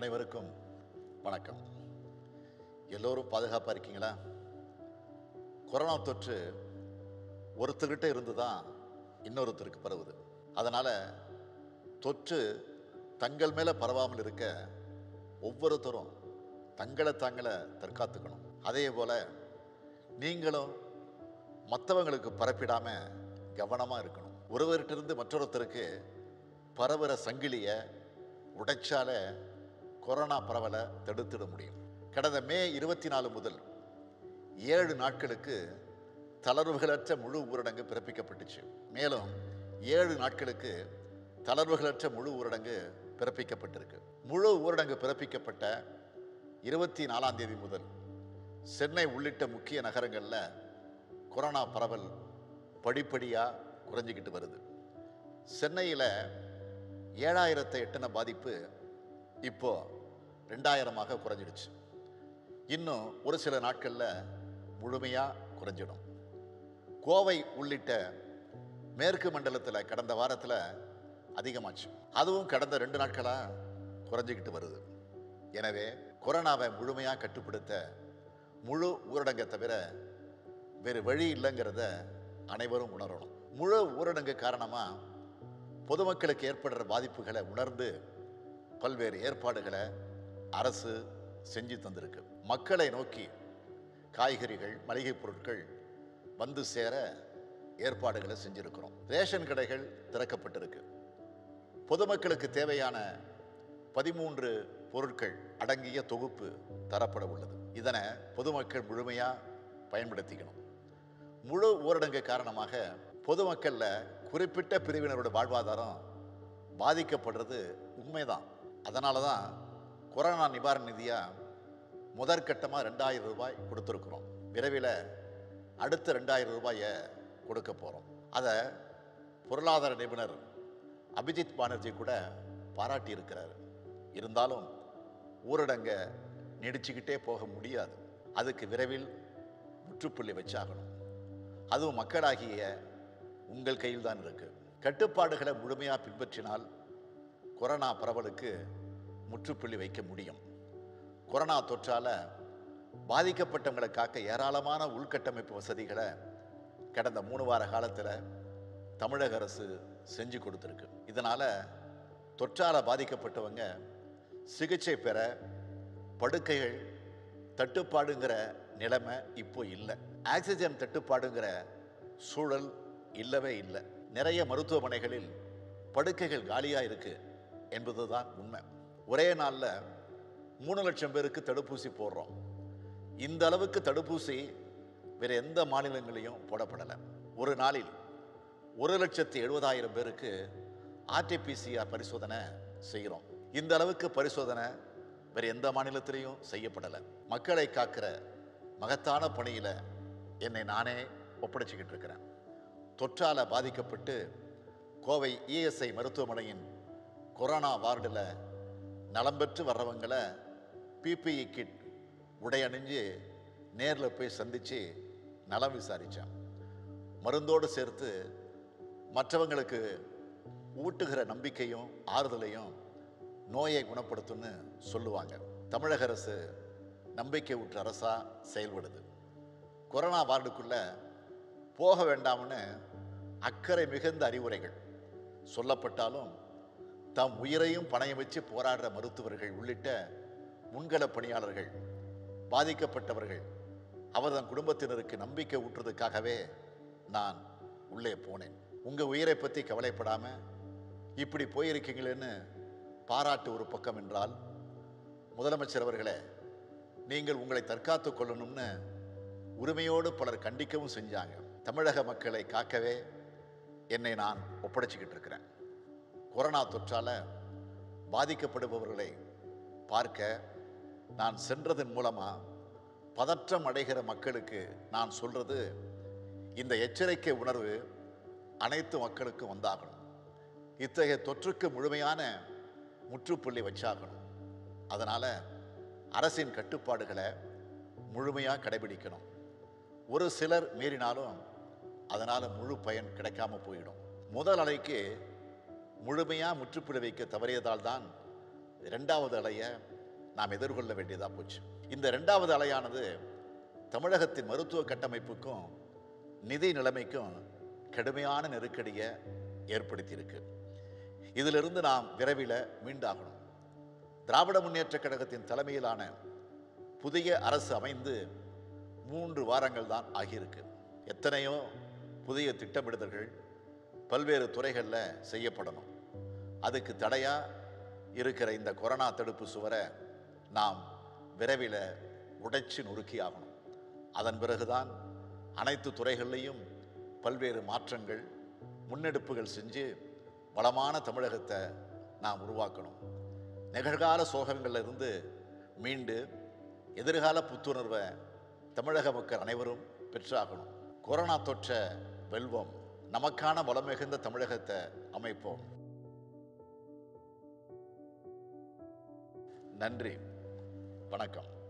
அனைவருக்கும் வணக்கம் எல்லோரும் பாதுகாப்பாக இருக்கீங்களா கொரோனா தொற்று ஒருத்தர்கிட்ட இருந்து தான் இன்னொருத்தருக்கு பரவுது அதனால் தொற்று தங்கள் மேலே பரவாமல் இருக்க ஒவ்வொருத்தரும் தங்களை தாங்களை தற்காத்துக்கணும் அதே போல் நீங்களும் மற்றவங்களுக்கு பரப்பிடாம கவனமாக இருக்கணும் ஒருவர்கிட்ட மற்றொருத்தருக்கு பரவுற சங்கிலியை உடைச்சால கொரோனா பரவலை தடுத்திட முடியும் கடந்த மே இருபத்தி நாலு முதல் ஏழு நாட்களுக்கு தளர்வுகளற்ற முழு ஊரடங்கு பிறப்பிக்கப்பட்டுச்சு மேலும் ஏழு நாட்களுக்கு தளர்வுகளற்ற முழு ஊரடங்கு பிறப்பிக்கப்பட்டிருக்கு முழு ஊரடங்கு பிறப்பிக்கப்பட்ட இருபத்தி நாலாம் தேதி முதல் சென்னை உள்ளிட்ட முக்கிய நகரங்களில் கொரோனா பரவல் படிப்படியாக குறைஞ்சிக்கிட்டு வருது சென்னையில் ஏழாயிரத்தை எட்டின பாதிப்பு இப்போ ரெண்டாயிரமாக குறைஞ்சிடுச்சு இன்னும் ஒரு சில நாட்களில் முழுமையாக குறைஞ்சிடும் கோவை உள்ளிட்ட மேற்கு மண்டலத்தில் கடந்த வாரத்தில் அதிகமாச்சு அதுவும் கடந்த ரெண்டு நாட்களாக குறைஞ்சிக்கிட்டு வருது எனவே கொரோனாவை முழுமையாக கட்டுப்படுத்த முழு ஊரடங்கை தவிர வேறு வழி இல்லைங்கிறத அனைவரும் உணரணும் முழு ஊரடங்கு காரணமாக பொதுமக்களுக்கு ஏற்படுற பாதிப்புகளை உணர்ந்து பல்வேறு ஏற்பாடுகளை அரசு செஞ்சு தந்திருக்கு மக்களை நோக்கி காய்கறிகள் மளிகை பொருட்கள் வந்து சேர ஏற்பாடுகளை செஞ்சிருக்கிறோம் ரேஷன் கடைகள் திறக்கப்பட்டிருக்கு பொதுமக்களுக்கு தேவையான பதிமூன்று பொருட்கள் அடங்கிய தொகுப்பு தரப்பட உள்ளது இதனை பொதுமக்கள் முழுமையாக பயன்படுத்திக்கணும் முழு ஊரடங்கு காரணமாக பொதுமக்களில் குறிப்பிட்ட பிரிவினரோட வாழ்வாதாரம் பாதிக்கப்படுறது உண்மைதான் அதனால தான் கொரோனா நிவாரண நிதியாக முதற்கட்டமாக ரெண்டாயிரம் ரூபாய் கொடுத்துருக்குறோம் விரைவில் அடுத்த ரெண்டாயிரம் ரூபாயை கொடுக்க போகிறோம் அதை பொருளாதார நிபுணர் அபிஜித் பானர்ஜி கூட பாராட்டி இருக்கிறார் இருந்தாலும் ஊரடங்கை நீடிச்சுக்கிட்டே போக முடியாது அதுக்கு விரைவில் முற்றுப்புள்ளி வச்சாகணும் அதுவும் மக்களாகிய உங்கள் கையில் தான் இருக்கு கட்டுப்பாடுகளை முழுமையாக பின்பற்றினால் கொரோனா பரவலுக்கு முற்றுப்புள்ளி வைக்க முடியும் கொரோனா தொற்றால பாதிக்கப்பட்டவங்களை காக்க ஏராளமான உள்கட்டமைப்பு வசதிகளை கடந்த மூணு வார காலத்தில் தமிழக அரசு செஞ்சு கொடுத்துருக்கு இதனால் தொற்றால பாதிக்கப்பட்டவங்க சிகிச்சை பெற படுக்கைகள் தட்டுப்பாடுங்கிற நிலைமை இப்போ இல்லை ஆக்சிஜன் தட்டுப்பாடுங்கிற சூழல் இல்லவே இல்லை நிறைய மருத்துவமனைகளில் படுக்கைகள் காலியாக இருக்கு என்பதுதான் உண்மை ஒரே நாளில் மூணு லட்சம் பேருக்கு தடுப்பூசி போடுறோம் இந்த அளவுக்கு தடுப்பூசி வேறு எந்த மாநிலங்களையும் போடப்படலை ஒரு நாளில் ஒரு லட்சத்தி எழுபதாயிரம் பேருக்கு ஆர்டிபிசிஆர் பரிசோதனை செய்கிறோம் இந்த அளவுக்கு பரிசோதனை வேறு எந்த மாநிலத்திலையும் செய்யப்படலை மக்களை காக்கிற மகத்தான பணியில் என்னை நானே ஒப்படைச்சிக்கிட்டு இருக்கிறேன் தொற்றால் பாதிக்கப்பட்டு கோவை இஎஸ்ஐ மருத்துவமனையின் கொரோனா வார்டில் நலம் பெற்று வர்றவங்களை பிபிஇ கிட் உடை அணிஞ்சு நேரில் போய் சந்தித்து நலம் விசாரித்தேன் மருந்தோடு சேர்த்து மற்றவங்களுக்கு ஊட்டுகிற நம்பிக்கையும் ஆறுதலையும் நோயை குணப்படுத்தும்னு சொல்லுவாங்க தமிழக அரசு நம்பிக்கை ஊற்ற அரசாக செயல்படுது கொரோனா வார்டுக்குள்ளே போக வேண்டாம்னு அக்கறை மிகுந்த அறிவுரைகள் சொல்லப்பட்டாலும் தம் உயிரையும் பணையம் வச்சு போராடுற மருத்துவர்கள் உள்ளிட்ட முன்கள பணியாளர்கள் பாதிக்கப்பட்டவர்கள் அவர்தன் குடும்பத்தினருக்கு நம்பிக்கை ஊற்றுறதுக்காகவே நான் உள்ளே போனேன் உங்கள் உயிரை பற்றி கவலைப்படாமல் இப்படி போயிருக்கீங்களேன்னு பாராட்டு ஒரு பக்கம் என்றால் முதலமைச்சர் அவர்களே நீங்கள் உங்களை தற்காத்துக் கொள்ளணும்னு உரிமையோடு பலர் கண்டிக்கவும் செஞ்சாங்க தமிழக மக்களை காக்கவே என்னை நான் ஒப்படைச்சிக்கிட்டு இருக்கிறேன் கொரோனா தொற்றால் பாதிக்கப்படுபவர்களை பார்க்க நான் சென்றதன் மூலமாக பதற்றம் அடைகிற மக்களுக்கு நான் சொல்றது இந்த எச்சரிக்கை உணர்வு அனைத்து மக்களுக்கும் வந்தாகணும் இத்தகைய தொற்றுக்கு முழுமையான முற்றுப்புள்ளி வச்சாகணும் அதனால் அரசின் கட்டுப்பாடுகளை முழுமையாக கடைபிடிக்கணும் ஒரு சிலர் மீறினாலும் அதனால் முழு பயன் கிடைக்காம போயிடும் முதல் அலைக்கு முழுமையாக முற்றுப்புள்ளி வைக்க தவறியதால் தான் ரெண்டாவது அலையை நாம் எதிர்கொள்ள வேண்டியதாக போச்சு இந்த ரெண்டாவது அலையானது தமிழகத்தின் மருத்துவ கட்டமைப்புக்கும் நிதி நிலைமைக்கும் கடுமையான நெருக்கடியை ஏற்படுத்தியிருக்கு இதிலிருந்து நாம் விரைவில் மீண்டாகணும் திராவிட முன்னேற்ற கழகத்தின் தலைமையிலான புதிய அரசு அமைந்து மூன்று வாரங்கள் தான் ஆகியிருக்கு எத்தனையோ புதிய திட்டமிடுதல்கள் பல்வேறு துறைகளில் செய்யப்படணும் அதுக்கு தடையாக இருக்கிற இந்த கொரோனா தடுப்பு சுவரை நாம் விரைவில் உடைச்சு நொறுக்கி ஆகணும் அதன் பிறகுதான் அனைத்து துறைகள்லையும் பல்வேறு மாற்றங்கள் முன்னெடுப்புகள் செஞ்சு வளமான தமிழகத்தை நாம் உருவாக்கணும் நிகழ்கால சோகங்கள்ல இருந்து மீண்டு எதிர்கால புத்துணர்வை தமிழக மக்கள் அனைவரும் பெற்றாகணும் கொரோனா தொற்ற வெல்வோம் நமக்கான வளம் மிகுந்த தமிழகத்தை அமைப்போம் நன்றி வணக்கம்